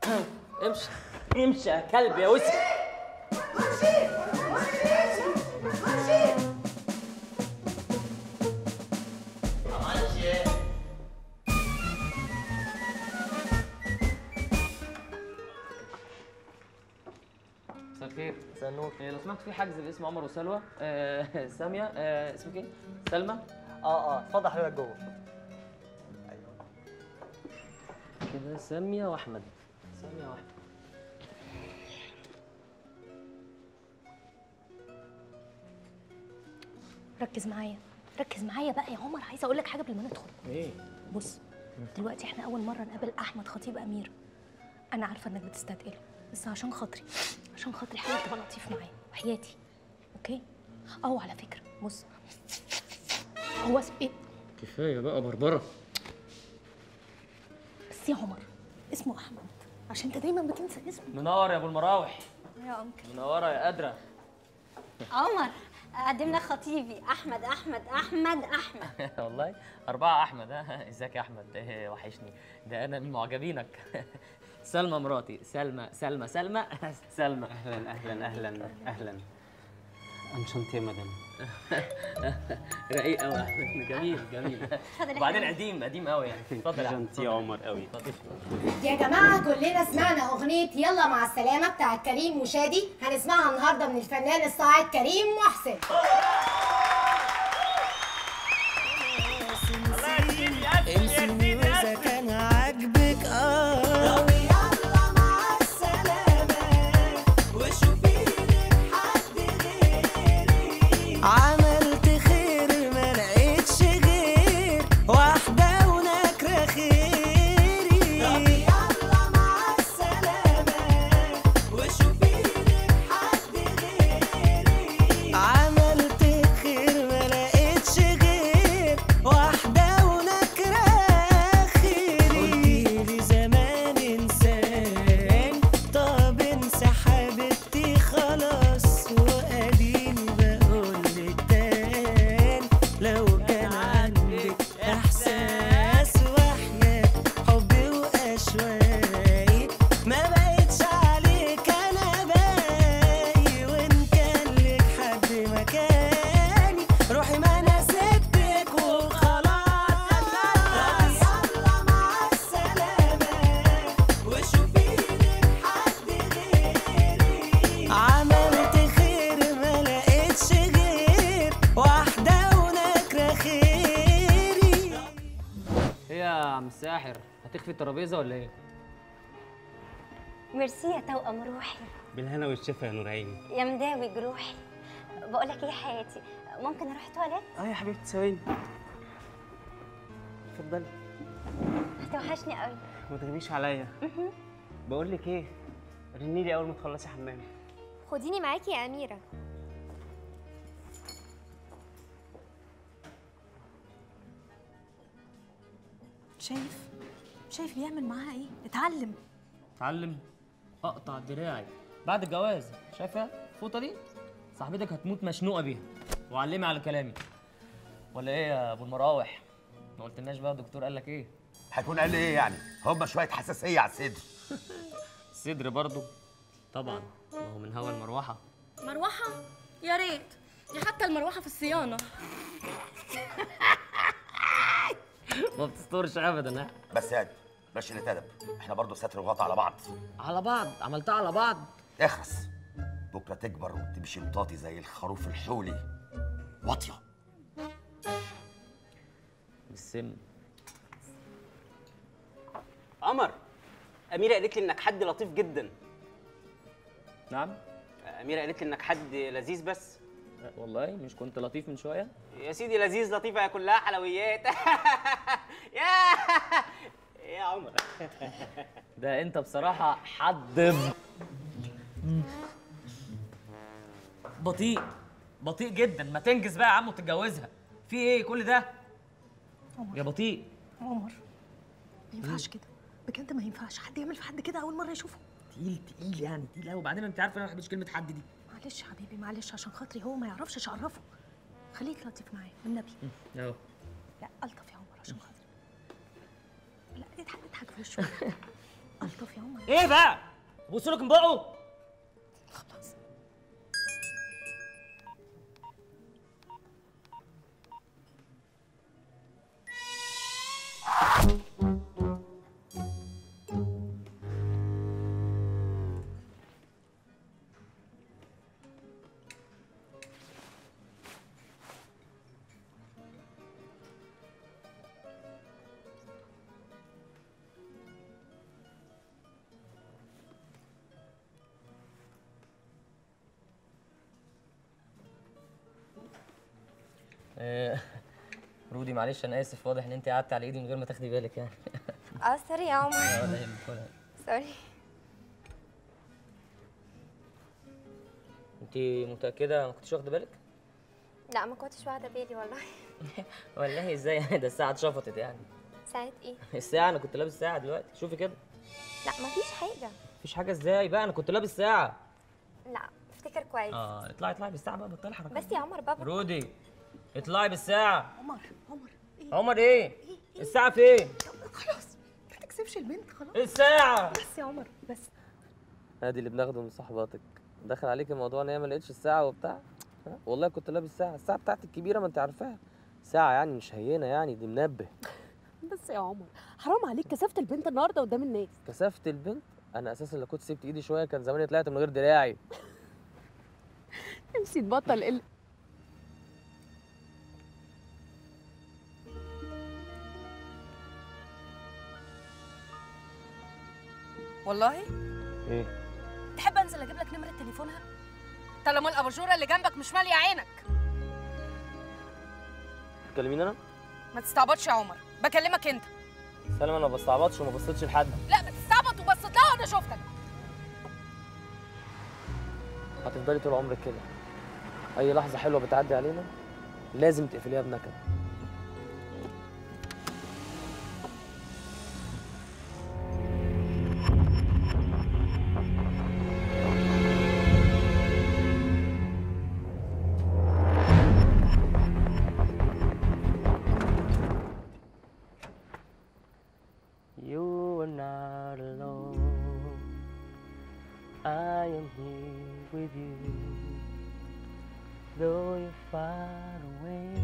امشي امشي يا كلب يا وسخ مساء الخير مساء النور إيه، لو سمحت في حجز باسم عمر وسلوى آه ساميه آه اسمك ايه؟ سلمى اه اه اتفضل حضرتك جوه كده ساميه واحمد ساميه واحمد ركز معايا ركز معايا بقى يا عمر عايزه اقول لك حاجه قبل ما ندخل ايه؟ بص دلوقتي احنا اول مره نقابل احمد خطيب امير انا عارفه انك بتستثقله بس عشان خاطري عشان خاطري حاول تبقى لطيف معايا وحياتي اوكي او على فكره بص هو اسم ايه كفايه بقى بربره بس يا عمر اسمه احمد عشان انت دايما بتنسى اسمه منور يا ابو المراوح يا انكل منوره يا قادره عمر قدم لك خطيبي احمد احمد احمد احمد والله أربعة أحمد ها ازيك يا أحمد إيه وحشني ده أنا من معجبينك سلمى مراتي سلمى سلمى سلمى سلمى اهلا اهلا اهلا اهلا انشنت يا مدام رقيق قوي يا أحمد جميل جميل وبعدين قديم قديم قوي يعني اتفضل يا أحمد انشنت يا عمر قوي يا جماعة كلنا سمعنا أغنية يلا مع السلامة بتاعت كريم وشادي هنسمعها النهاردة من الفنان الصاعد كريم محسن انسيني واذا كان عاجبك اه يلا مع السلامة وشوفي لك حد غيري عملت خير ما لقيتش غير واحدة ونكرة خيري يلا مع السلامة وشوفي لك حد غيري عملت خير ما لقيتش غير واحدة ونكرة خيري قلتيلي زمان انسان طب انسى حبيبتي خلاص واديني بقولك تاني لو كان عندك احساس واحنا حبي واشواقي ما بقتش عليك انا باقي وان كان لك حد مكاني روحي ما انا سبتك وخلاص يلا مع السلامة وشوفي لك حد غيري عملت خير ما لقيتش غير واحدة ونكرة خيري إيه يا عم الساحر هتخفي الترابيزة ولا إيه؟ ميرسي يا توأم روحي بالهنا والشفا يا نور عيني يا مداوي جروحي بقول لك ايه يا حياتي ممكن اروح تواليت اه يا حبيبتي ثواني اتفضلي هتوحشني قوي ما تغنيش عليا بقول لك ايه رني لي اول ما تخلصي حمام خديني معاكي يا اميره شايف شايف بيعمل معاها ايه اتعلم اتعلم أقطع دراعي بعد الجواز شايفة الفوطة دي؟ صاحبتك هتموت مشنوقة بيها وعلمي على كلامي ولا إيه يا أبو المراوح؟ ما قلتلناش بقى الدكتور قال لك إيه؟ هيكون قال لي ايه يعني؟ هم شويه حساسيه على الصدر الصدر برضو طبعا ما هو من هوا المروحة مروحة يا ريت دي حتى المروحة في الصيانة ما بتستورش ابدا ها بس هادي بلاش نتأدب احنا برضو ستر وغطا على بعض على بعض عملتها على بعض اخرس بكره تكبر وتمشي مطاطي زي الخروف الحولي واطيه بالسم قمر أميرة قالت لي إنك حد لطيف جدا نعم أميرة قالت لي إنك حد لذيذ بس أه، والله مش كنت لطيف من شويه يا سيدي لذيذ لطيفة يا كلها حلويات يا يا عمر ده انت بصراحه حد بطيء بطيء جدا ما تنجز بقى يا عم وتتجوزها في ايه كل ده يا بطيء عمر ما ينفعش كده بجد ما ينفعش حد يعمل في حد كده اول مره يشوفه تقيل تقيل يعني تقيل قوي وبعدين انت عارف انا ما بحبش كلمه حد دي معلش يا حبيبي معلش عشان خاطري هو ما يعرفش اعرفه خليك لطيف معايا والنبي اهو لا الطف يا عمر عشان خاطري لا اضحك اضحك في وشه الطف يا عمر ايه بقى بص لك من بقه آه، رودي معلش انا اسف واضح ان انت قعدت على ايدي من غير ما تاخدي بالك يعني اه سوري يا عمر لا ولا يهمك ولا يهمك. سوري انت متاكده ما كنتش واخده بالك لا ما كنتش واخده بالي والله والله ازاي يعني ده الساعه اتشفطت يعني ساعة ايه الساعه انا كنت لابس ساعه دلوقتي شوفي كده لا مفيش حاجه مفيش حاجه ازاي بقى انا كنت لابس ساعه لا افتكر كويس اه اطلعي اطلعي بالساعه بقى بطلي حركات بس يا عمر بابا رودي اطلعي بالساعه عمر عمر ايه عمر ايه الساعه فين خلاص ما تكسبش البنت خلاص الساعه بس يا عمر بس ادي اللي بناخده من صحباتك دخل عليك الموضوع ان هي ما لقيتش الساعه وبتاع ها؟ والله كنت لابس ساعه الساعه بتاعتي الكبيره ما انت عارفاها ساعه يعني مش هينه يعني دي منبه بس يا عمر حرام عليك كسفت البنت النهارده قدام الناس كسفت البنت انا اساسا لو كنت سبت ايدي شويه كان زماني طلعت من غير دراعي نفسي تبطل قله والله ايه تحب انزل اجيب لك نمره تليفونها طالما الاباجوره اللي جنبك مش ماليه عينك تكلميني انا ما تستعبطش يا عمر بكلمك انت سلام انا ما بستعبطش وما بصيتش لحد لا بتستعبط وبصيت لها وانا شفتك هتفضلي طول عمرك كده اي لحظه حلوه بتعدي علينا لازم تقفليها بنكد You are not alone. I am here with you. Though you're far away.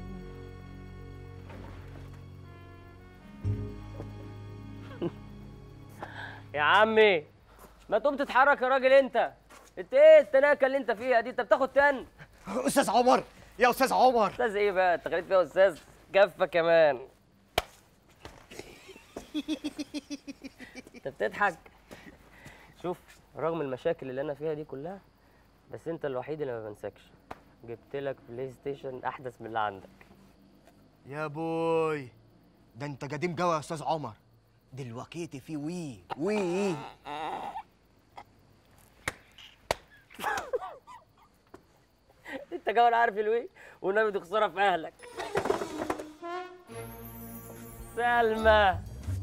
يا عمي ما تقوم تتحرك يا راجل انت انت ايه التناكه اللي انت فيها دي انت بتاخد تن استاذ عمر يا استاذ عمر استاذ ايه بقى انت خليت فيها استاذ جفه كمان انت بتضحك شوف رغم المشاكل اللي انا فيها دي كلها بس انت الوحيد اللي ما بنساكش جبت لك بلاي ستيشن احدث من اللي عندك يا بوي ده انت قديم جوه يا استاذ عمر دلوقتي في وي وي انت كمان عارف الوي والنبي تخسرها في اهلك سلمى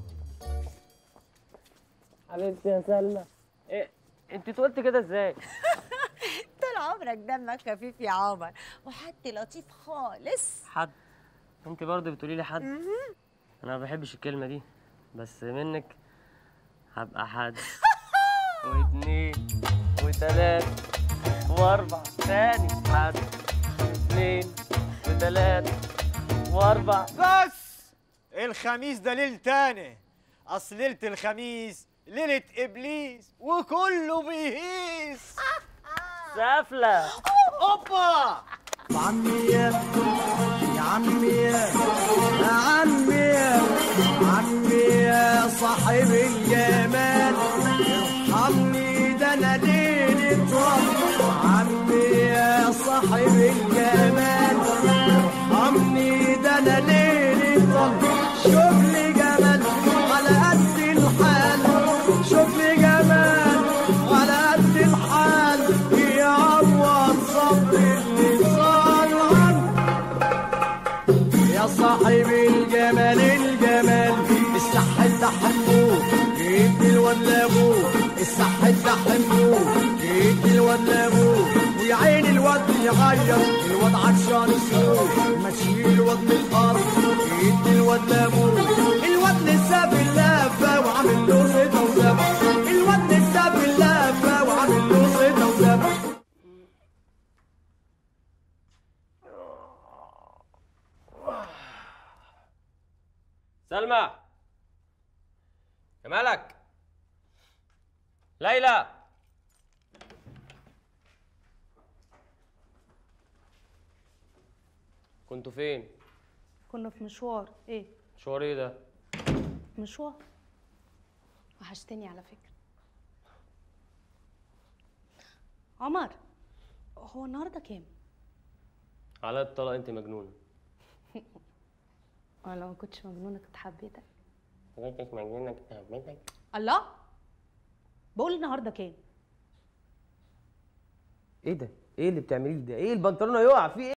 حبيبتي يا سلمى ايه انت قلت كده ازاي طول عمرك دمك خفيف يا عمر وحد لطيف خالص حد انت برضه بتقولي لي حد انا ما بحبش الكلمه دي بس منك هبقى حد واثنين وثلاث واربع تاني حد واثنين وثلاث واربع بس الخميس ده ليل تاني اصل ليله الخميس ليله ابليس وكله بيهيس سافله اوبا عمي يا يا عمي يا يا عمي يا عمي يا صاحب الجمال ارحمني ده انا ليلي طب عمي يا صاحب الجمال ارحمني ده انا ليلي طب شوف لي جمال على قد الحال شوف لي جمال على قد الحال يعوض صبر اللي صار عنه يا صاحب الجمال الجمال الصح ده حموه ادي الواد لابوه الصح ده حموه ادي الواد لابوه ويا عين الواد يغير الواد عطشان السوق ما تشيل الواد من الارض ادي الواد لابوه الواد لسه في اللفه وعامل له صيده وزفه سلمى يا مالك ليلى كنتوا فين؟ كنا في مشوار ايه مشوار ايه ده؟ مشوار وحشتني على فكرة عمر هو النهارده كام؟ على الطلاق انت مجنونه انا لو ما كنتش مجنونة كنت حبيتك انت مجنونه كنت حبيتك الله بقول النهارده كام؟ ايه ده؟ ايه اللي بتعمليه ده؟ ايه البنطلون هيقع فيه ايه؟